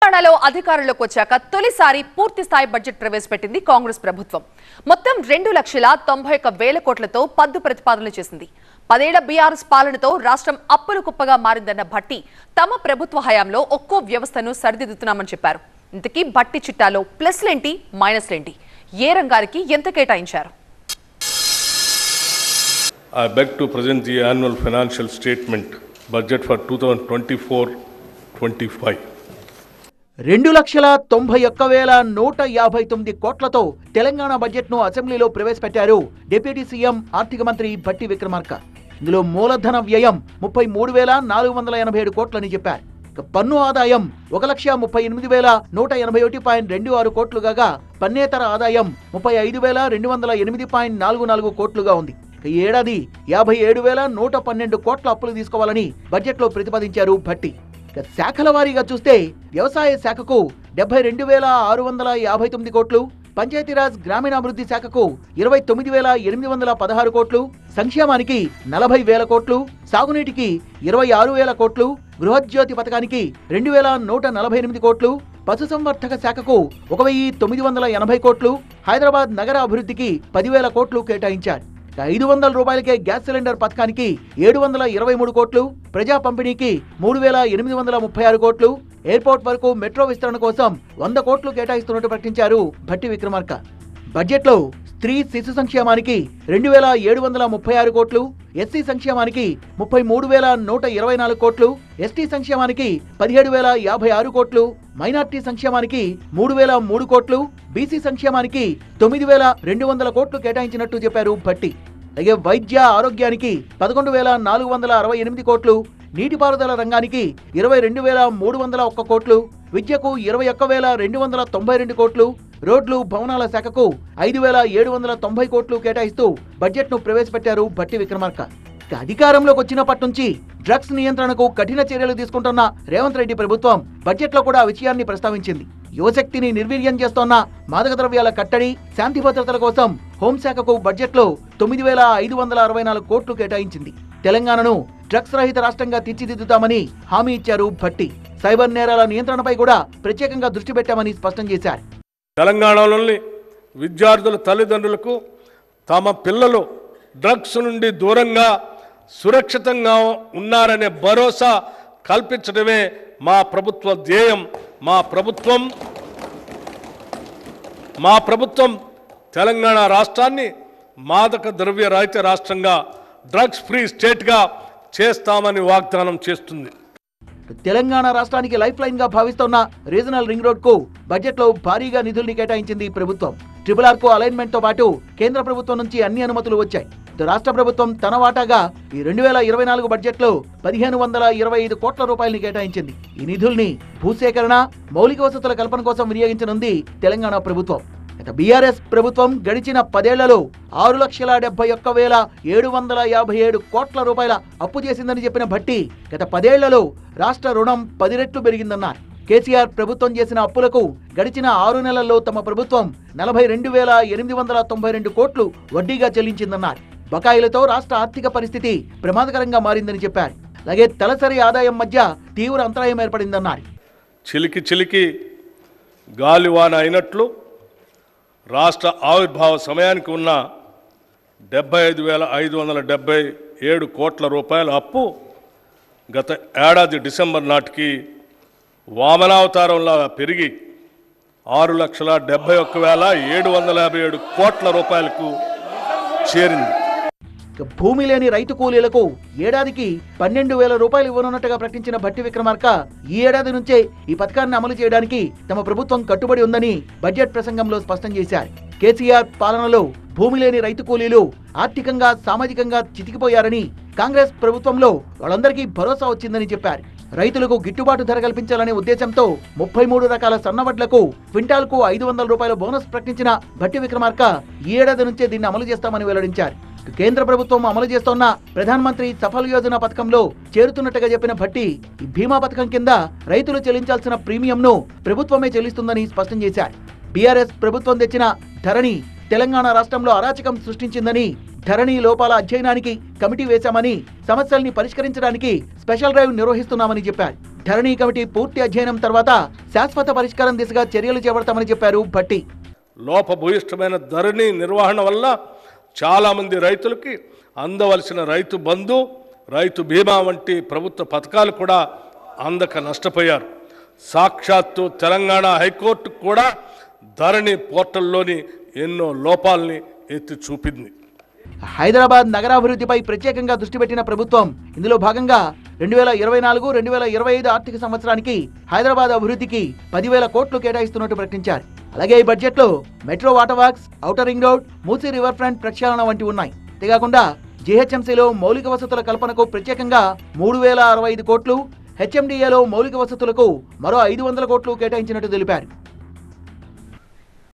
తెలంగాణలో అధికారంలోకి వచ్చాక తొలిసారి పూర్తి స్థాయి బడ్జెట్ ప్రవేశపెట్టింది కాంగ్రెస్ ప్రభుత్వం మొత్తం రెండు లక్షల తొంభై ఒక్క వేల కోట్లతో పద్దు ప్రతిపాదనలు చేసింది పదేళ్ల బీఆర్ఎస్ పాలనతో రాష్ట్రం అప్పుల కుప్పగా మారిందన్న భట్టి తమ ప్రభుత్వ హయాంలో ఒక్కో వ్యవస్థను సరిదిద్దుతున్నామని చెప్పారు ఇంతకీ భట్టి చిట్టాలో ప్లస్లేంటి మైనస్లేంటి ఏ రంగానికి ఎంత కేటాయించారు I beg to present the annual financial statement, budget for 2024-25. రెండు లక్షల తొంభై ఒక్క వేల నూట యాభై తొమ్మిది కోట్లతో తెలంగాణ బడ్జెట్ ను అసెంబ్లీలో ప్రవేశపెట్టారు డిప్యూటీ సీఎం ఆర్థిక మంత్రి భట్టి విక్రమార్క ఇందులో మూలధన వ్యయం ముప్పై మూడు వేల నాలుగు వందల ఎనభై ఏడు కోట్లని చెప్పారు ఇక పన్ను ఆదాయం ఒక లక్ష ముప్పై ఎనిమిది వేల నూట ఎనభై ఒకటి పాయింట్ రెండు ఆరు కోట్లు కాగా పన్నేతర ఆదాయం ముప్పై ఐదు వేల రెండు వందల ఎనిమిది పాయింట్ నాలుగు నాలుగు కోట్లుగా ఉంది ఇక ఈ ఏడాది యాభై ఏడు వేల నూట పన్నెండు కోట్ల అప్పులు తీసుకోవాలని బడ్జెట్లో ప్రతిపాదించారు భట్టి ఇక శాఖల వారీగా చూస్తే వ్యవసాయ శాఖకు డెబ్బై రెండు వేల ఆరు వందల యాభై తొమ్మిది కోట్లు పంచాయతీరాజ్ గ్రామీణాభివృద్ధి శాఖకు ఇరవై తొమ్మిది వేల ఎనిమిది వందల పదహారు కోట్లు సంక్షేమానికి నలభై వేల కోట్లు సాగునీటికి ఇరవై ఆరు వేల కోట్లు గృహజ్యోతి పథకానికి రెండు వేల నూట నలభై ఎనిమిది కోట్లు పశుసంవర్ధక శాఖకు ఒక వెయ్యి తొమ్మిది వందల ఎనభై కోట్లు హైదరాబాద్ నగర అభివృద్ధికి పదివేల కోట్లు కేటాయించారు ఇక ఐదు వందల రూపాయలకే గ్యాస్ సిలిండర్ పథకానికి ఏడు వందల ఇరవై మూడు కోట్లు ప్రజా పంపిణీకి మూడు వేల ఎనిమిది వందల ముప్పై ఆరు కోట్లు ఎయిర్పోర్ట్ వరకు మెట్రో విస్తరణ కోసం వంద కోట్లు కేటాయిస్తున్నట్టు ప్రకటించారు భట్టి విక్రమార్క బడ్జెట్లో స్త్రీ శిశు సంక్షేమానికి రెండు వేల ఏడు వందల ముప్పై ఆరు కోట్లు ఎస్సీ సంక్షేమానికి ముప్పై మూడు వేల నూట ఇరవై నాలుగు కోట్లు ఎస్టీ సంక్షేమానికి పదిహేడు వేల యాభై ఆరు కోట్లు మైనార్టీ సంక్షేమానికి మూడు వేల మూడు కోట్లు బీసీ సంక్షేమానికి తొమ్మిది వేల రెండు వందల కోట్లు కేటాయించినట్టు చెప్పారు భట్టి అలాగే వైద్య ఆరోగ్యానికి పదకొండు వేల నాలుగు వందల అరవై ఎనిమిది కోట్లు నీటిపారుదల రంగానికి ఇరవై రెండు వేల మూడు వందల ఒక్క కోట్లు విద్యకు ఇరవై ఒక్క వేల రెండు వందల తొంభై రెండు కోట్లు రోడ్లు భవనాల శాఖకు ఐదు వేల ఏడు వందల తొంభై కోట్లు కేటాయిస్తూ బడ్జెట్ను ప్రవేశపెట్టారు భట్టి విక్రమార్క ఇక అధికారంలోకి వచ్చినప్పటి నుంచి డ్రగ్స్ నియంత్రణకు కఠిన చర్యలు తీసుకుంటున్న రేవంత్ రెడ్డి ప్రభుత్వం బడ్జెట్లో కూడా ఆ విషయాన్ని ప్రస్తావించింది యువశక్తిని నిర్వీర్యం చేస్తోన్న మాదక ద్రవ్యాల కట్టడి శాంతి భద్రతల కోసం హోంశాఖకు బడ్జెట్లో తొమ్మిది వేల ఐదు వందల అరవై నాలుగు కోట్లు కేటాయించింది తెలంగాణను డ్రగ్స్ రహిత రాష్ట్రంగా తీర్చిదిద్దుతామని హామీ ఇచ్చారు భట్టి సైబర్ నేరాల నియంత్రణపై కూడా ప్రత్యేకంగా దృష్టి పెట్టామని స్పష్టం చేశారు తెలంగాణలోని విద్యార్థుల తల్లిదండ్రులకు తమ పిల్లలు డ్రగ్స్ నుండి దూరంగా సురక్షితంగా ఉన్నారనే భరోసా కల్పించడమే మా ప్రభుత్వ ధ్యేయం మా ప్రభుత్వం మా ప్రభుత్వం తెలంగాణ రాష్ట్రాన్ని మాదక ద్రవ్య రహిత రాష్ట్రంగా డ్రగ్స్ ఫ్రీ స్టేట్గా చేస్తామని వాగ్దానం చేస్తుంది తెలంగాణ రాష్ట్రానికి లైఫ్ లైన్ గా భావిస్తోన్న రీజనల్ రింగ్ రోడ్ కు బడ్జెట్ లో భారీగా నిధుల్ని కేటాయించింది ప్రభుత్వం ట్రిపుల్ ఆర్ కు అలైన్మెంట్ తో పాటు కేంద్ర ప్రభుత్వం నుంచి అన్ని అనుమతులు వచ్చాయి ఇటు రాష్ట్ర ప్రభుత్వం తన వాటాగా ఈ రెండు వేల ఇరవై నాలుగు బడ్జెట్ లో పదిహేను వందల ఇరవై ఐదు కోట్ల రూపాయలని కేటాయించింది ఈ నిధుల్ని భూసేకరణ మౌలిక వసతుల కల్పన కోసం వినియోగించనుంది తెలంగాణ ప్రభుత్వం గత బీఆర్ఎస్ ప్రభుత్వం గడిచిన పదేళ్లలో ఆరు లక్షల డెబ్బై ఒక్క వేల ఏడు వందల యాభై ఏడు కోట్ల రూపాయల అప్పు చేసిందని చెప్పిన భట్టి గత పదేళ్లలో రాష్ట్ర రుణం పది రెట్లు పెరిగిందన్నారు కేసీఆర్ ప్రభుత్వం చేసిన అప్పులకు గడిచిన ఆరు నెలల్లో తమ ప్రభుత్వం నలభై రెండు వేల ఎనిమిది వందల తొంభై రెండు కోట్లు వడ్డీగా చెల్లించిందన్నారు బకాయిలతో రాష్ట్ర ఆర్థిక పరిస్థితి ప్రమాదకరంగా మారిందని చెప్పారు అలాగే తలసరి ఆదాయం మధ్య తీవ్ర అంతరాయం ఏర్పడిందన్నారు చిలికి చిలికి గాలివాన అయినట్లు రాష్ట్ర ఆవిర్భావ సమయానికి ఉన్న డెబ్బై ఐదు వేల ఐదు వందల డెబ్బై ఏడు కోట్ల రూపాయల అప్పు గత ఏడాది డిసెంబర్ నాటికి వామనావతారంలా పెరిగి ఆరు లక్షల డెబ్బై ఒక్క వేల ఏడు వందల యాభై ఏడు కోట్ల రూపాయలకు చేరింది ఇక భూమి లేని రైతు కూలీలకు ఏడాదికి పన్నెండు వేల రూపాయలు ఇవ్వనున్నట్టుగా ప్రకటించిన భట్టి విక్రమార్క ఈ ఏడాది నుంచే ఈ పథకాన్ని అమలు చేయడానికి తమ ప్రభుత్వం కట్టుబడి ఉందని బడ్జెట్ ప్రసంగంలో స్పష్టం చేశారు కేసీఆర్ పాలనలో భూమి లేని రైతు కూలీలు ఆర్థికంగా సామాజికంగా చితికిపోయారని కాంగ్రెస్ ప్రభుత్వంలో వాళ్ళందరికీ భరోసా వచ్చిందని చెప్పారు రైతులకు గిట్టుబాటు ధర కల్పించాలనే ఉద్దేశంతో ముప్పై మూడు రకాల సన్నవడ్లకు క్వింటాల్కు ఐదు వందల రూపాయల బోనస్ ప్రకటించిన భట్టి విక్రమార్క ఈ ఏడాది నుంచే దీన్ని అమలు చేస్తామని వెల్లడించారు కేంద్ర ప్రభుత్వం అమలు చేస్తోన్న ప్రధాన మంత్రి సఫల్ యోజన పథకంలో చేరుతున్నట్టుగా చెప్పిన భట్టి ఈ బీమా పథకం కింద రైతులు చెల్లించాల్సిన ప్రీమియంను ప్రభుత్వమే చెల్లిస్తుందని స్పష్టం చేశారు బీఆర్ఎస్ ప్రభుత్వం తెచ్చిన ధరణి తెలంగాణ రాష్ట్రంలో అరాచకం సృష్టించిందని ధరణి లోపాల అధ్యయనానికి కమిటీ వేశామని సమస్యల్ని పరిష్కరించడానికి స్పెషల్ డ్రైవ్ నిర్వహిస్తున్నామని చెప్పారు ధరణి కమిటీ పూర్తి అధ్యయనం తర్వాత శాశ్వత పరిష్కారం దిశగా చర్యలు చేపడతామని చెప్పారు భట్టి లోపభూయిష్టమైన ధరణి నిర్వహణ వల్ల చాలామంది రైతులకి అందవలసిన రైతు బంధు రైతు బీమా వంటి ప్రభుత్వ పథకాలు కూడా అందక నష్టపోయారు సాక్షాత్తు తెలంగాణ హైకోర్టు కూడా ధరణి పోర్టల్లోని ఎన్నో లోపాలని ఎత్తి చూపింది హైదరాబాద్ నగరాభివృద్ధిపై ప్రత్యేకంగా దృష్టి పెట్టిన ప్రభుత్వం ఇందులో భాగంగా రెండు వేల ఇరవై నాలుగు రెండు వేల ఇరవై ఐదు ఆర్థిక సంవత్సరానికి హైదరాబాద్ అభివృద్ధికి పదివేల కోట్లు కేటాయిస్తున్నట్టు ప్రకటించారు అలాగే ఈ బడ్జెట్లో metro water works outer ring road Musi river front ప్రక్షాళన వంటి ఉన్నాయి అంతేకాకుండా జీహెచ్ఎంసీలో మౌలిక వసతుల కల్పనకు ప్రత్యేకంగా మూడు వేల అరవై ఐదు కోట్లు హెచ్ఎండిఏలో మౌలిక వసతులకు మరో ఐదు వందల కోట్లు కేటాయించినట్టు తెలిపారు